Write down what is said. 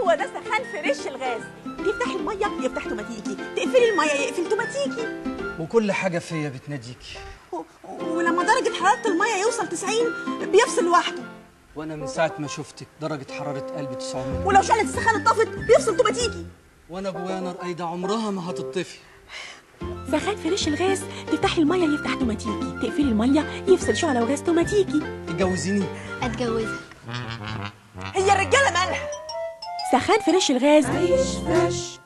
هو ده سخان فريش الغاز تفتحي الميه يفتح توماتيكي تقفلي الميه يقفل توماتيكي وكل حاجة فيا بتناديكي و- ولما درجه حراره الميه يوصل 90 بيفصل لوحده وأنا من ساعة ما شفتك درجة حرارة قلبي 900 ولو شعلة السخان اتطفت بيفصل توماتيكي وأنا جوايا نار قايدة عمرها ما هتطفي سخان فريش الغاز تفتحي الميه يفتح توماتيكي تقفلي الميه يفصل شعلة وغاز توماتيكي تتجوزيني اتجوزها هي الرجاله مالها سخان فريش الغاز عيش فريش